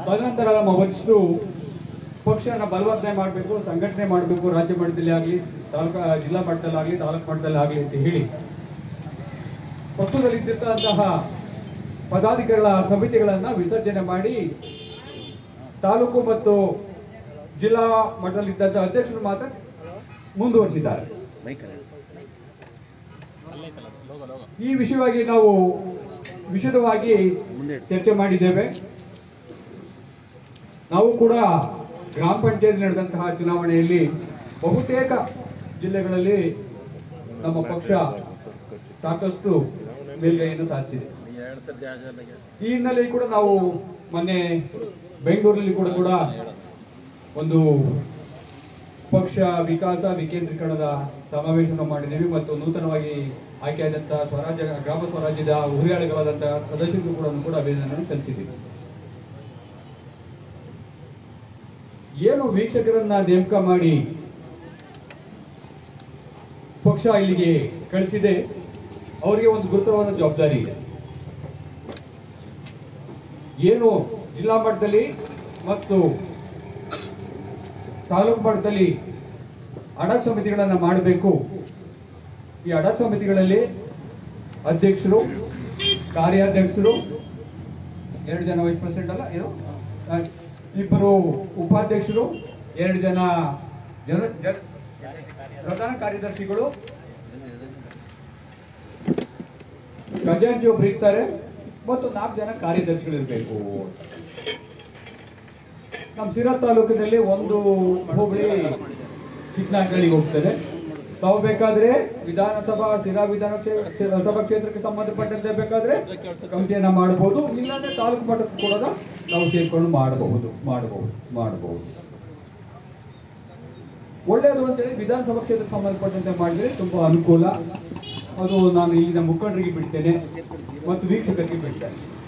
ತದನಂತರ ನಮ್ಮ ವರಿಷ್ಠರು ಪಕ್ಷನ ಬಲವರ್ಧನೆ ಮಾಡಬೇಕು ಸಂಘಟನೆ ಮಾಡಬೇಕು ರಾಜ್ಯ ಮಟ್ಟದಲ್ಲಿ ಆಗಲಿ ತಾಲೂಕು ಜಿಲ್ಲಾ ಮಟ್ಟದಲ್ಲಿ ಆಗಲಿ ತಾಲೂಕು ಮಟ್ಟದಲ್ಲಿ ಆಗಲಿ ಅಂತ ಹೇಳಿ ಪಕ್ಷದಲ್ಲಿ ಇದ್ದಿರ್ತಂತಹ ಪದಾಧಿಕಾರಿಗಳ ಸಮಿತಿಗಳನ್ನ ವಿಸರ್ಜನೆ ಮಾಡಿ ತಾಲೂಕು ಮತ್ತು ಜಿಲ್ಲಾ ಮಟ್ಟದಲ್ಲಿದ್ದಂಥ ಅಧ್ಯಕ್ಷರು ಮಾತ್ರ ಮುಂದುವರಿಸಿದ್ದಾರೆ ಈ ವಿಷಯವಾಗಿ ನಾವು ವಿಶದವಾಗಿ ಚರ್ಚೆ ಮಾಡಿದ್ದೇವೆ ನಾವು ಕೂಡ ಗ್ರಾಮ ಪಂಚಾಯತ್ ನಡೆದಂತಹ ಚುನಾವಣೆಯಲ್ಲಿ ಬಹುತೇಕ ಜಿಲ್ಲೆಗಳಲ್ಲಿ ನಮ್ಮ ಪಕ್ಷ ಸಾಕಷ್ಟು ಮೇಲ್ಗೈಯನ್ನು ಸಾಧಿಸಿದೆ ಈ ಹಿನ್ನೆಲೆಯಲ್ಲಿ ಕೂಡ ನಾವು ಮೊನ್ನೆ ಬೆಂಗಳೂರಲ್ಲಿ ಕೂಡ ಕೂಡ ಒಂದು ಪಕ್ಷ ವಿಕಾಸ ವಿಕೇಂದ್ರೀಕರಣದ ಸಮಾವೇಶವನ್ನು ಮಾಡಿದ್ದೀವಿ ಮತ್ತು ನೂತನವಾಗಿ ಆಯ್ಕೆಯಾದಂತಹ ಸ್ವರಾಜ್ಯ ಗ್ರಾಮ ಸ್ವರಾಜ್ಯದ ಹುರಿಯಾಳುಗಳಾದಂತಹ ಸದಸ್ಯರಿಗೂ ಕೂಡ ಕೂಡ ಅಭಿನಂದನೆ ಸಲ್ಲಿಸಿದ್ದೀವಿ ಏನು ವೀಕ್ಷಕರನ್ನ ನೇಮಕ ಮಾಡಿ ಪಕ್ಷ ಇಲ್ಲಿಗೆ ಕಳಿಸಿದೆ ಅವರಿಗೆ ಒಂದು ಗುರುತರವಾದ ಜವಾಬ್ದಾರಿ ಇದೆ ಏನು ಜಿಲ್ಲಾ ಮಟ್ಟದಲ್ಲಿ ಮತ್ತು ತಾಲೂಕು ಮಟ್ಟದಲ್ಲಿ ಅಡಕ್ ಸಮಿತಿಗಳನ್ನು ಮಾಡಬೇಕು ಈ ಅಡಕ್ ಸಮಿತಿಗಳಲ್ಲಿ ಅಧ್ಯಕ್ಷರು ಕಾರ್ಯಾಧ್ಯಕ್ಷರು ಎರಡು ಜನ ವೈಸ್ ಪ್ರೆಸಿಡೆಂಟ್ ಅಲ್ಲ ಏನು ಆ, ಇಬ್ಬರು ಉಪಾಧ್ಯಕ್ಷರು ಎರಡು ಜನ ಜನ ಜನ- ಪ್ರಧಾನ ಕಾರ್ಯದರ್ಶಿಗಳು ಖಜಾಂಚಿ ಒಬ್ರು ಇರ್ತಾರೆ ಮತ್ತು ನಾಲ್ಕು ಜನ ಕಾರ್ಯದರ್ಶಿಗಳು ಇರಬೇಕು ನಮ್ಮ ಸಿರಾ ತಾಲೂಕಿನಲ್ಲಿ ಒಂದು ಹೋಬಳಿ ಚಿಕ್ಕನಾಗಲಿಗೆ ಹೋಗ್ತದೆ ತಾವು ಬೇಕಾದ್ರೆ ವಿಧಾನಸಭಾ ಸಿರಾ ವಿಧಾನ ಕ್ಷೇ- ಸಭಾ ಕ್ಷೇತ್ರಕ್ಕೆ ಸಂಬಂಧಪಟ್ಟಂತೆ ಬೇಕಾದ್ರೆ ಕಮಿಟಿಯನ್ನ ಮಾಡಬಹುದು ಇಲ್ಲಾಂದ್ರೆ ತಾಲೂಕು ಮಟ್ಟಕ್ಕೆ ಕೂಡ ನಾವು ಸೇರ್ಕೊಂಡು ಮಾಡಬಹುದು ಮಾಡಬಹುದು ಮಾಡಬಹುದು ಒಳ್ಳೆಯದು ಅಂತೇಳಿ ವಿಧಾನಸಭಾ ಕ್ಷೇತ್ರಕ್ಕೆ ಸಂಬಂಧಪಟ್ಟಂತೆ ಮಾಡಿದ್ರೆ ತುಂಬಾ ಅನುಕೂಲ ಅದು ನಾನು ಇಲ್ಲಿನ ಮುಖಂಡರಿಗೆ ಬಿಡ್ತೇನೆ ಮತ್ತು ವೀಕ್ಷಕರಿಗೆ ಬಿಡ್ತೇನೆ